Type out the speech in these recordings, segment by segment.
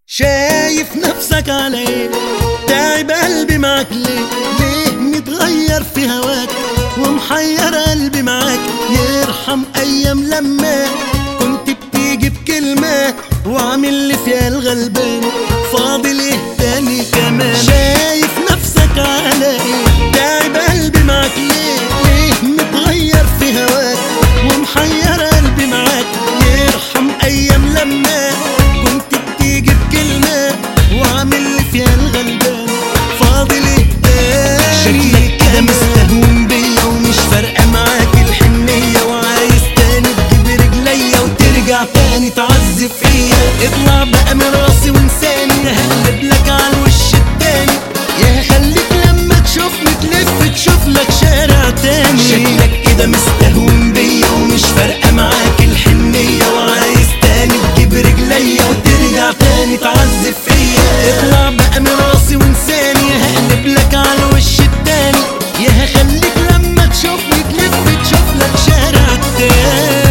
شايف نفسك علي تعب قلبي معاك ليه ليه متغير في هواك ومحير قلبي معاك يرحم ايام لما كنت بتيجي بكلمة وعامل لي فيها الغلبان فاضل ايه تاني كمان شايف نفسك علي تعب قلبي معاك ليه ليه متغير في هواك ومحير قلبي معاك يرحم ايام لما كنت بتيجي بكلمة وعامل لي فيها الغلبان فاضل ايه تاني شكلك كده مستهون بيا ومش فارقة معاك الحنية وعايز تاني تجيب رجليا وترجع تاني تعذب فيا اطلع بقى من راسي وانساني هقلب لك على الوش التاني يا خليك لما تشوفني تلف تشوف لك شارع تاني شكلك كده مستهون بيا ومش فارقة معاك الحنية وعايز تاني تجيب رجليا وترجع تاني تعذب فيا اطلع بقى من راسي وانساني هقلب لك على الوش التاني يا هخليك لما تشوفني تلف تشوف لك شارع تاني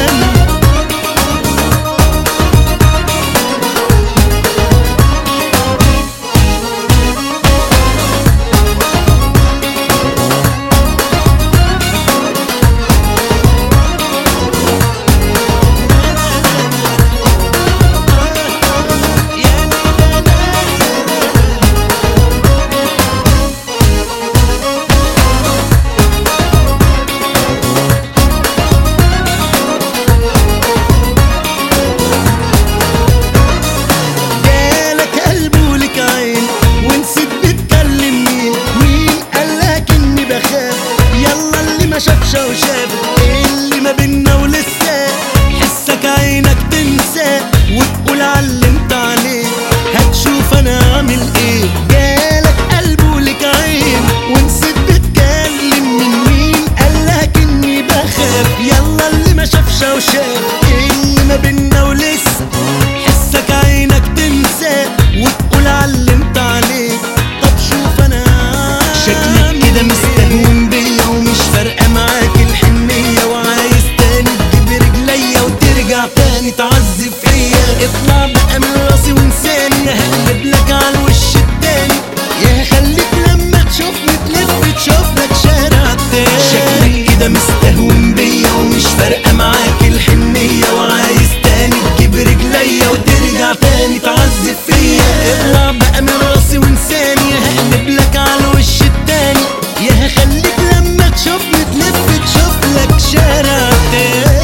جالك قلب ولك عين ونسيت بتكلم مين مين قالك اني بخاف يلا اللي ما شافش وشاف اللي ما بينا ولسه حسك عينك تنسى وتقول على اللي انت عليه هتشوف انا عامل ايه جالك قلب ولك عين ونسيت بتكلم من مين قالك اني بخاف يلا اللي ما شافش وشاف اللي ما بينا ولسه حسك عينك تنسى وتقول على اللي انت عليه طب شوف انا شكلك كده مستهون بيا ومش فارقه معاك الحنيه وعايز تاني تجيب رجليا وترجع تاني تعذب فيا اطلع بقى من راسي وانساني هقلب لك على الوش التاني يا هخليك لما تشوفني تلف تشوف لك شارع تاني شكلك كده مستهون بيا ومش فارقه معاك الحنيه وعايز تاني تجيب رجليا وترجع تاني تعذب فيا اطلع بقى من راسي وانساني هقلب لك على الوش التاني يا هخليك لما تشوفني تلف تشوف لك شارع تاني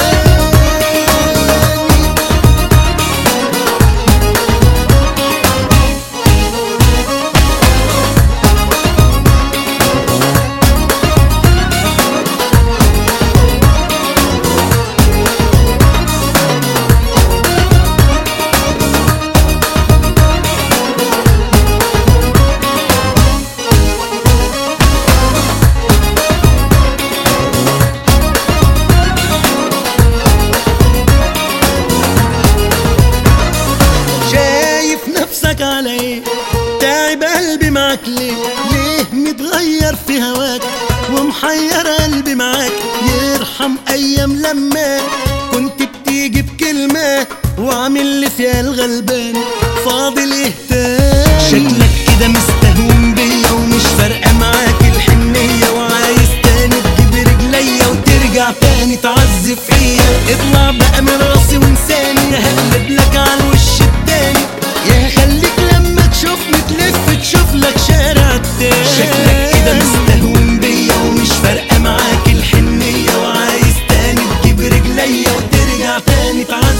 شايف نفسك علي تعب قلبي معاك ليه ليه متغير في هواك ومحير قلبي معاك يرحم ايام لما كنت بتيجي بكلمة وعامل لي فيها الغلبان فاضل ايه تاني شكلك كده مستهون بيا ومش فارقة معاك الحنية وعايز تاني تجيب رجليا وترجع تاني تعذب فيا اطلع بقى من راسي وانساني هقلب لك على الوش التاني يا هخليك لما تشوفني تلف تشوف لك شارع تاني شكلك كده مستهون بيا ومش فارقة معاك الحنية وعايز تاني تجيب رجليا وترجع تاني تعذب